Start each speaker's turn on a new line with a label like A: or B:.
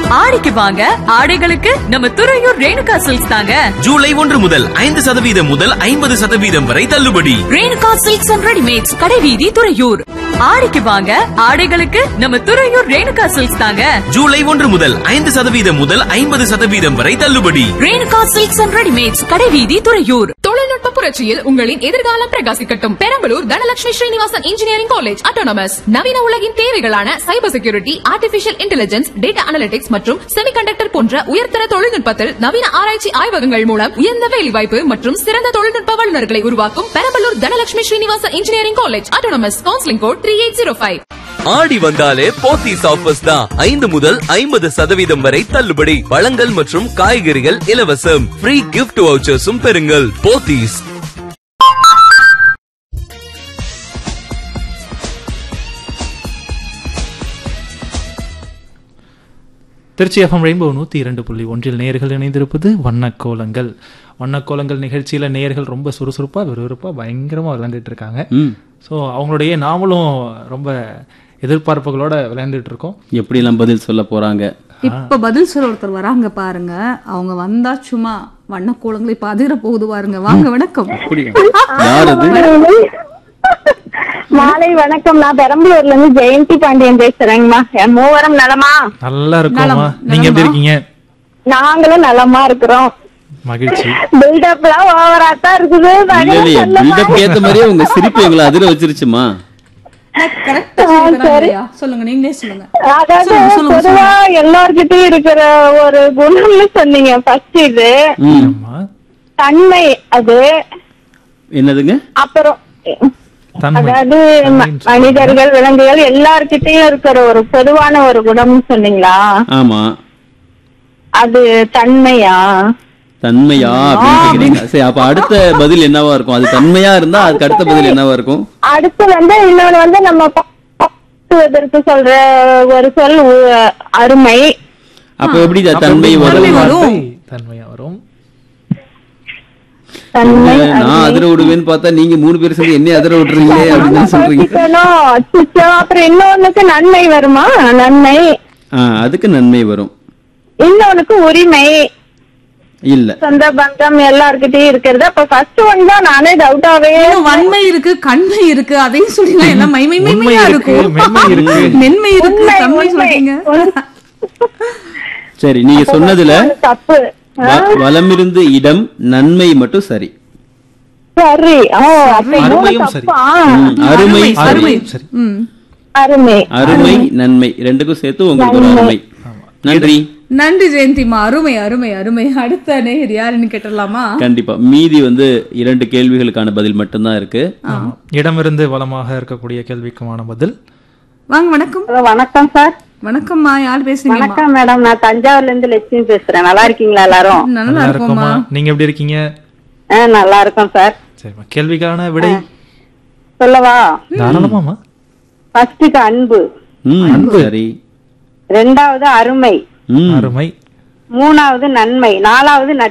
A: ஆடிக்கு வாங்க ஆடைகளுக்கு நம்ம துறையூர் ரேணுகா சில்க்ஸ் தாங்க
B: ஜூலை ஒன்று முதல் ஐந்து சதவீதம் முதல் ஐம்பது சதவீதம் வரை தள்ளுபடி
A: ரேணுகா சில்க்ஸ் அண்ட் ரெடிமேட்ஸ் கடைவீதி துறையூர் ஆடிக்கு வாங்க ஆடைகளுக்கு நம்ம துறையூர் ரேணுகா சில்க்ஸ் தாங்க
B: ஜூலை ஒன்று முதல் ஐந்து சதவீதம் முதல் ஐம்பது சதவீதம் வரை தள்ளுபடி
A: ரேணுகா சில்க்ஸ் அண்ட் ரெடிமேட்ஸ் கடைவீதி துறையூர்
C: தொழில்நுட்ப புரட்சியில் உங்களின் எதிர்காலம் பிரகாசிக்கட்டும் Perambalur Dhanalakshmi Srinivasan engineering college autonomous நவீன உலகின் தேவைகளான cyber security artificial intelligence data analytics மற்றும் செமிகண்டக்டர் போன்ற உயர்தர தொழில்நுட்பத்தில் நவீன ஆராய்ச்சி ஆய்வகங்கள் மூலம் உயர்ந்த வேலைவாய்ப்பு மற்றும் சிறந்த தொழில்நுட்ப வல்லுநர்களை உருவாக்கும் Perambalur Dhanalakshmi Srinivasan engineering college autonomous counselling code three eight zero five
D: Aadi வந்தாலே போத்தீஸ் ஆஃபர்ஸ் தான் ஐந்து முதல் ஐம்பது சதவீதம் வரை தள்ளுபடி பழங்கள் மற்றும் காய்கறிகள் இலவசம் ஃப்ரீ கிஃப்ட் வவுச்சர்ஸும் பெறுங்கள் போத்தீஸ்
E: திருச்சி எஃப்எம் ரெயின்போ நூற்றி இரண்டு புள்ளி ஒன்றில் நேர்கள் இணைந்திருப்பது வண்ணக்கோலங்கள் வண்ணக்கோலங்கள் நிகழ்ச்சியில் நேர்கள் ரொம்ப சுறுசுறுப்பாக விறுவிறுப்பாக பயங்கரமாக விளையாண்டுட்டு இருக்காங்க ஸோ அவங்களுடைய நாமளும் ரொம்ப எதிர்பார்ப்புகளோட விளையாண்டுட்டு இருக்கோம்
F: எப்படிலாம் பதில் சொல்ல போறாங்க
G: இப்ப பதில் சொல்ல ஒருத்தர் வராங்க பாருங்க அவங்க வந்தா சும்மா வண்ணக்கோலங்களை இப்ப அதிர போகுது பாருங்க வாங்க வணக்கம்
F: யார் அது
H: மாலை வணக்கம் நான் பெரம்பலூர்ல இருந்து ஜெயந்தி பாண்டியன் பேசுறேங்கம்மா என் மூவரும் நலமா
E: நல்லா இருக்கும்மா நீங்க எப்படி இருக்கீங்க
H: நாங்களும் நலமா இருக்கிறோம்
E: மகிழ்ச்சி
H: பில்டப் எல்லாம் ஓவரா தான் இருக்குது
F: இல்ல
H: நாங்களும்
F: இல்லையே
H: சொல்லமா.
F: பில்டப் ஏத்த மாதிரியே உங்க சிரிப்பு எங்களை அதிர வச்சிருச்சுமா
G: கரெக்டா சொல்லுங்க சொல்லுங்க நீங்களே சொல்லுங்க
H: அதாவது
G: சொல்லுங்க, சொல்லுங்க,
H: பொதுவா எல்லார்கிட்டயும் இருக்கிற ஒரு குணம்னு சொன்னீங்க ஃபர்ஸ்ட் இது
F: ம்.
E: ஆமா
H: தன்மை அது
F: என்னதுங்க
H: அப்புறம்
E: தன்மை
H: அதாவது ம- மனிதர்கள் விலங்குகள் எல்லார்கிட்டயும் இருக்கிற ஒரு பொதுவான ஒரு குணம்னு சொன்னீங்களா
F: ஆமா
H: அது தன்மையா
F: தன்மையா அப்படின்னு கேக்குறீங்க சரி அப்ப அடுத்த பதில் என்னவா இருக்கும் அது தன்மையா இருந்தா அதுக்கு அடுத்த பதில் என்னவா இருக்கும்
H: அடுத்து வந்து இன்னொன்னு வந்து நம்ம பாக்குவதற்கு சொல்ற ஒரு சொல் உ- அருமை
F: அப்ப எப்படி இந்த
E: அப்ப
F: தன்மை
E: எப்படி
F: வரும்
E: முதல்
G: வரும்.
E: வார்த்தை தன்மையா வரும்
H: தன்மை
F: நான் அதிர விடுவேன்னு பார்த்தா நீங்க மூணு பேர் சேர்ந்து என்ன அதிர விட்டுறீங்களே அப்படின்னு தான் சொல்றீங்க
H: குழப்பிக்கணும். அச்சச்சோ. அப்புறம் இன்னொன்னுக்கு நன்மை வருமா நன்மை
F: ஆ, அதுக்கு நன்மை வரும்
H: இன்னொன்னுக்கு உரிமை
F: இல்ல
H: சொந்த பந்தம் எல்லார்கிட்டயும் இருக்கிறது அப்ப ஃபர்ஸ்ட் ஒன் தான் நானே டவுட்டாவே
G: இன்னும் வன்மை இருக்கு கண்மை இருக்கு அதையும் சொல்லிடலாம் எல்லாம் மைமை
E: உண்மை
G: மைமையா
E: இருக்கு
G: இருக்கும்
E: மென்மை இருக்கு
G: மென்மை இருக்கு
H: உண்மை,
G: தன்மை
H: உண்மை.
G: சொல்றீங்க
F: சரி நீங்க சொன்னதுல
H: தப்பு
F: வ- வலமிருந்து இடம் நன்மை மட்டும் சரி
H: சரி ஓ அப்ப இன்னொன்னு
E: அருமையும் சரி.
H: தப்பா?
F: ம், அருமை சரி
E: அருமை சரி
G: ம்
H: அருமை
F: அருமை நன்மை ரெண்டுக்கும் சேர்த்து உங்களுக்கு ஒரு அருமை நன்றி
G: நன்றி ஜெயந்திமா அருமை அருமை அருமை அடுத்த நேயர் யாருன்னு கேட்டலாமா
F: கண்டிப்பா மீதி வந்து இரண்டு கேள்விகளுக்கான பதில் மட்டும்தான் இருக்கு
E: ஆமா. இடமிருந்து வளமாக இருக்கக்கூடிய கேள்விக்குமான பதில்
G: வாங்க வணக்கம்
H: ஹலோ வணக்கம் சார்
G: வணக்கம்மா யார் பேசுறீங்கம்மா
H: வணக்கம் மேடம் நான் தஞ்சாவூர்ல இருந்து லட்சுமி பேசுறேன் நல்லா இருக்கீங்களா எல்லாரும்
G: நல்லா
E: நல்லா
G: இருக்கோம்மா
E: இருக்குமா நீங்க எப்படி இருக்கீங்க
H: ஆ, நல்லா இருக்கோம் சார்
E: சரிம்மா கேள்விக்கான விடை
H: சொல்லவா
E: தாராளமாமா
H: ஃபர்ஸ்டுக்கு அன்பு
F: ம் சரி
H: ரெண்டாவது அருமை
F: ம்
E: அருமை
H: மூணாவது நன்மை நாலாவது